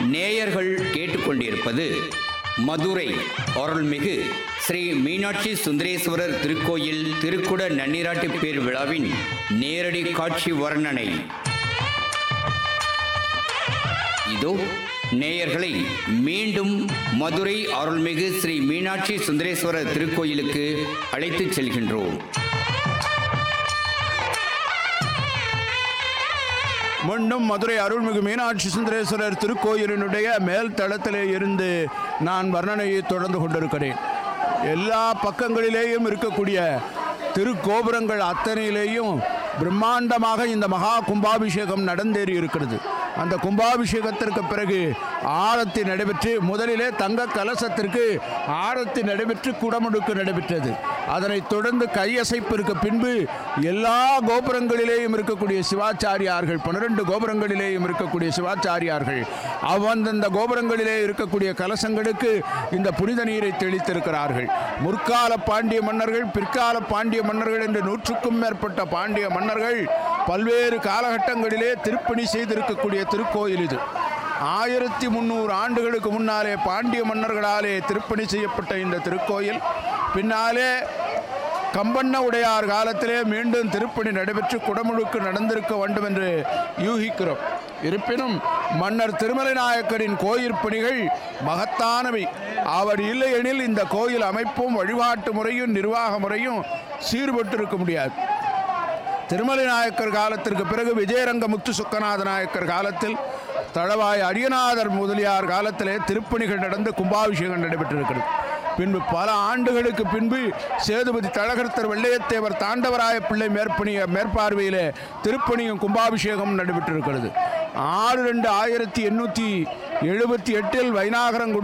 நேயர்கள் கேட்டுக்கொண்டிருப்பது மதுரை அருள்மிகு ஸ்ரீ மீனாட்சி சுந்தரேஸ்வரர் திருக்கோயில் திருக்குட நன்னீராட்டு பேர் விழாவின் நேரடி காட்சி வர்ணனை இதோ நேயர்களை மீண்டும் மதுரை அருள்மிகு ஸ்ரீ மீனாட்சி சுந்தரேஸ்வரர் திருக்கோயிலுக்கு அழைத்துச் செல்கின்றோம் மீண்டும் மதுரை அருள்மிகு மீனாட்சி சுந்தரேஸ்வரர் திருக்கோயிலினுடைய மேல் தளத்திலே இருந்து நான் வர்ணனையை தொடர்ந்து கொண்டிருக்கிறேன் எல்லா பக்கங்களிலேயும் இருக்கக்கூடிய திருக்கோபுரங்கள் அத்தனையிலேயும் பிரம்மாண்டமாக இந்த மகா கும்பாபிஷேகம் நடந்தேறி இருக்கிறது அந்த கும்பாபிஷேகத்திற்கு பிறகு ஆரத்தி நடைபெற்று முதலிலே தங்க கலசத்திற்கு ஆரத்தி நடைபெற்று குடமுடுக்கு நடைபெற்றது அதனைத் தொடர்ந்து கையசைப்பிற்கு பின்பு எல்லா கோபுரங்களிலேயும் இருக்கக்கூடிய சிவாச்சாரியார்கள் பன்னிரண்டு கோபுரங்களிலேயும் இருக்கக்கூடிய சிவாச்சாரியார்கள் அவ்வந்தந்த கோபுரங்களிலே இருக்கக்கூடிய கலசங்களுக்கு இந்த புனித நீரை தெளித்திருக்கிறார்கள் முற்கால பாண்டிய மன்னர்கள் பிற்கால பாண்டிய மன்னர்கள் என்று நூற்றுக்கும் மேற்பட்ட பாண்டிய மன்னர்கள் பல்வேறு காலகட்டங்களிலே திருப்பணி செய்திருக்கக்கூடிய திருக்கோயில் இது ஆயிரத்தி முந்நூறு ஆண்டுகளுக்கு முன்னாலே பாண்டிய மன்னர்களாலே திருப்பணி செய்யப்பட்ட இந்த திருக்கோயில் பின்னாலே கம்பண்ண உடையார் காலத்திலே மீண்டும் திருப்பணி நடைபெற்று குடமுழுக்கு நடந்திருக்க வேண்டும் என்று யூகிக்கிறோம் இருப்பினும் மன்னர் திருமலை நாயக்கரின் கோயில் பணிகள் மகத்தானவை அவர் இல்லையெனில் இந்த கோயில் அமைப்பும் வழிபாட்டு முறையும் நிர்வாக முறையும் சீர்பட்டிருக்க முடியாது திருமலை நாயக்கர் காலத்திற்கு பிறகு விஜயரங்க முத்து சுக்கநாத நாயக்கர் காலத்தில் தளவாய் அரியநாதர் முதலியார் காலத்திலே திருப்பணிகள் நடந்து கும்பாபிஷேகம் நடைபெற்றிருக்கிறது பின்பு பல ஆண்டுகளுக்கு பின்பு சேதுபதி தழகர்த்தர் வெள்ளையத்தேவர் தாண்டவராய பிள்ளை மேற்பணிய மேற்பார்வையிலே திருப்பணியும் கும்பாபிஷேகம் நடைபெற்றிருக்கிறது ஆறு ரெண்டு ஆயிரத்தி எண்ணூற்றி எழுபத்தி எட்டில் வைநாகரங்குடி